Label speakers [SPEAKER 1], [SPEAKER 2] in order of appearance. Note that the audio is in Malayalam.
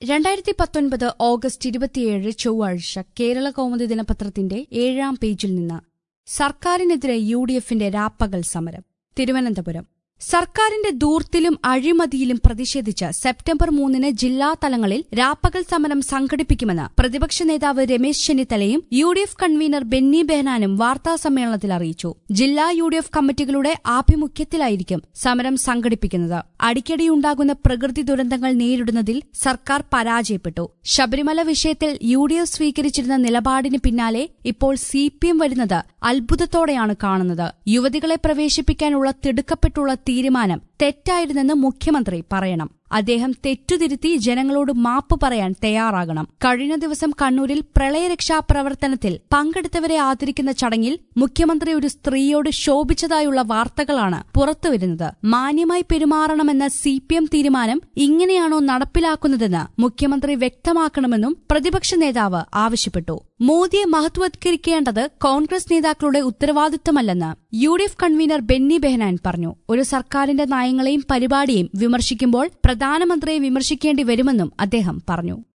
[SPEAKER 1] രണ്ടായിരത്തി പത്തൊൻപത് ഓഗസ്റ്റ് ഇരുപത്തിയേഴ് ചൊവ്വാഴ്ച കേരള കൗമുദി ദിനപത്രത്തിന്റെ ഏഴാം പേജിൽ നിന്ന് സർക്കാരിനെതിരെ യു ഡി എഫിന്റെ രാപ്പകൽ സമരം തിരുവനന്തപുരം സർക്കാരിന്റെ ദൂർത്തിലും അഴിമതിയിലും പ്രതിഷേധിച്ച് സെപ്റ്റംബർ മൂന്നിന് ജില്ലാ തലങ്ങളിൽ രാപ്പകൽ സമരം സംഘടിപ്പിക്കുമെന്ന് പ്രതിപക്ഷ നേതാവ് രമേശ് ചെന്നിത്തലയും U D F convener Benny ബെഹനാനും വാർത്താസമ്മേളനത്തിൽ അറിയിച്ചു ജില്ലാ യു ഡി എഫ് കമ്മിറ്റികളുടെ ആഭിമുഖ്യത്തിലായിരിക്കും സമരം സംഘടിപ്പിക്കുന്നത് അടിക്കടിയുണ്ടാകുന്ന പ്രകൃതി ദുരന്തങ്ങൾ നേരിടുന്നതിൽ സർക്കാർ പരാജയപ്പെട്ടു ശബരിമല വിഷയത്തിൽ യു ഡി എഫ് സ്വീകരിച്ചിരുന്ന നിലപാടിന് പിന്നാലെ ഇപ്പോൾ സി പി എം വരുന്നത് അത്ഭുതത്തോടെയാണ് കാണുന്നത് യുവതികളെ പ്രവേശിപ്പിക്കാനുള്ള തിടുക്കപ്പെട്ടുള്ള തീരുമാനം തെറ്റായിരുന്നെന്ന് മുഖ്യമന്ത്രി പറയണം അദ്ദേഹം തെറ്റുതിരുത്തി ജനങ്ങളോട് മാപ്പ് പറയാൻ തയ്യാറാകണം കഴിഞ്ഞ ദിവസം കണ്ണൂരിൽ പ്രളയരക്ഷാ പ്രവർത്തനത്തിൽ പങ്കെടുത്തവരെ ആദരിക്കുന്ന ചടങ്ങിൽ മുഖ്യമന്ത്രി ഒരു സ്ത്രീയോട് ശോഭിച്ചതായുള്ള വാർത്തകളാണ് പുറത്തുവരുന്നത് മാന്യമായി പെരുമാറണമെന്ന സി പി എം തീരുമാനം ഇങ്ങനെയാണോ നടപ്പിലാക്കുന്നതെന്ന് മുഖ്യമന്ത്രി വ്യക്തമാക്കണമെന്നും പ്രതിപക്ഷ നേതാവ് ആവശ്യപ്പെട്ടു മോദിയെ മഹത്വവത്കരിക്കേണ്ടത് കോൺഗ്രസ് നേതാക്കളുടെ ഉത്തരവാദിത്തമല്ലെന്ന് U D F convener Benny Behanan പറഞ്ഞു ഒരു സർക്കാരിന്റെ നയങ്ങളെയും പരിപാടിയെയും വിമർശിക്കുമ്പോൾ പ്രധാനമന്ത്രിയെ വിമർശിക്കേണ്ടി വരുമെന്നും അദ്ദേഹം പറഞ്ഞു